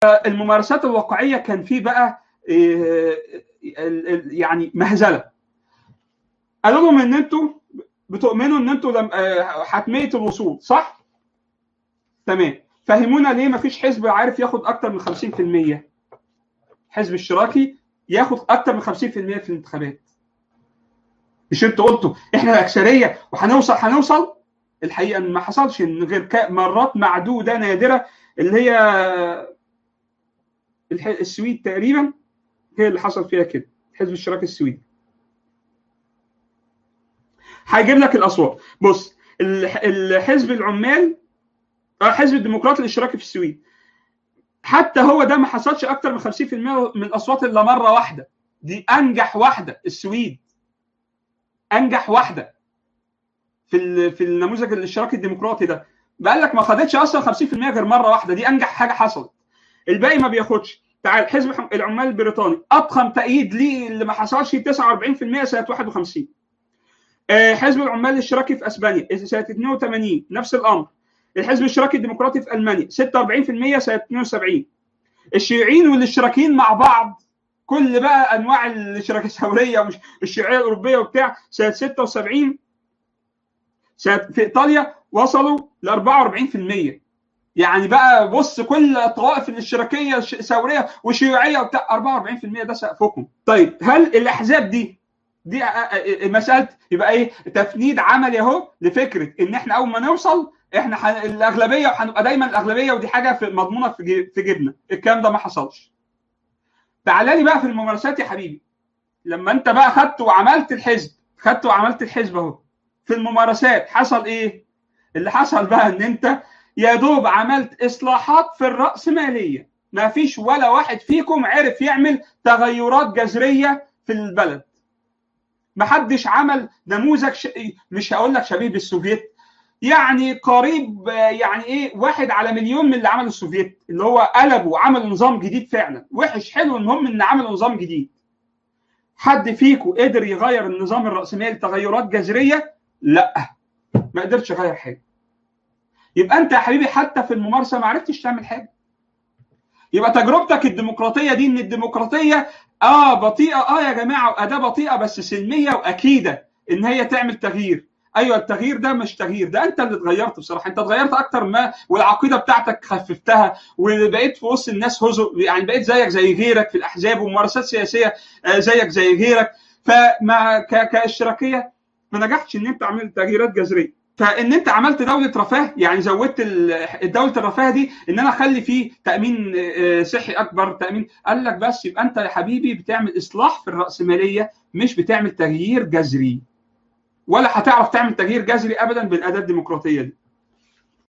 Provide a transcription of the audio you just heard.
الممارسات الواقعيه كان في بقى يعني مهزله قالوا لهم ان انتوا بتؤمنوا ان انتوا لم... حتميه الوصول صح؟ تمام فهمونا ليه ما فيش حزب عارف ياخد اكتر من 50% حزب اشتراكي ياخد اكتر من 50% في الانتخابات مش انتوا قلتوا احنا الاكثريه وهنوصل هنوصل الحقيقه ما حصلش ان غير مرات معدوده نادره اللي هي السويد تقريبا هي اللي حصل فيها كده حزب الاشتراك السويدي هيجيب لك الاصوات بص الحزب العمال حزب الديمقراطي الاشتراكي في السويد حتى هو ده ما حصلش اكتر من 50% من الاصوات الا مره واحده دي انجح واحده السويد انجح واحده في في النموذج الاشتراكي الديمقراطي ده بقول لك ما خدتش اصلا 50% غير مره واحده دي انجح حاجه حصلت الباقي ما بياخدش تعال حزب العمال البريطاني اضخم تأييد ليه اللي ما حصلش 49% سنه 51 حزب العمال الاشتراكي في اسبانيا سنه 82 نفس الامر الحزب الاشتراكي الديمقراطي في المانيا 46% سنه 72 الشيوعيين والاشتراكيين مع بعض كل بقى انواع الاشتراك الثوريه ومش الشيوعيه الاوروبيه وبتاع سنه 76 سنه في ايطاليا وصلوا ل 44% يعني بقى بص كل الطوائف الاشتراكيه ثوريه وشيوعيه وبتاع 44% ده سقفكم طيب هل الاحزاب دي دي مساله يبقى ايه تفنيد عملي اهو لفكره ان احنا اول ما نوصل احنا حن... الاغلبيه وهنبقى دايما الاغلبيه ودي حاجه في مضمونه في, جي... في جيبنا الكلام ده ما حصلش تعالى لي بقى في الممارسات يا حبيبي لما انت بقى خدت وعملت الحزب خدت وعملت الحزب اهو في الممارسات حصل ايه اللي حصل بقى ان انت يا دوب عملت اصلاحات في الراسماليه ما فيش ولا واحد فيكم عرف يعمل تغيرات جذريه في البلد ما حدش عمل نموذج ش... مش هقول لك شبيه بالسوفيت يعني قريب يعني ايه واحد على مليون من اللي عمله السوفيت اللي هو قلبوا وعملوا نظام جديد فعلا وحش حلو المهم ان عملوا نظام جديد حد فيكم قدر يغير النظام الراسمالي تغيرات جذريه لا ما قدرش يغير حاجه يبقى انت يا حبيبي حتى في الممارسه ما عرفتش تعمل حاجه يبقى تجربتك الديمقراطيه دي ان الديمقراطيه اه بطيئه اه يا جماعه واداه بطيئه بس سلميه واكيده ان هي تعمل تغيير ايوه التغيير ده مش تغيير ده انت اللي اتغيرت بصراحه انت اتغيرت اكتر ما والعقيده بتاعتك خففتها وبقيت في وسط الناس هزو يعني بقيت زيك زي غيرك في الاحزاب وممارسات سياسيه زيك زي غيرك فمع كاشتراكيه ما نجحتش ان انت عملت تغييرات جذريه فان انت عملت دوله رفاه يعني زودت دوله الرفاه دي ان انا اخلي فيه تامين صحي اكبر تامين قال لك بس يبقى انت يا حبيبي بتعمل اصلاح في الراسماليه مش بتعمل تغيير جذري ولا هتعرف تعمل تغيير جذري ابدا بالاداه الديمقراطيه دي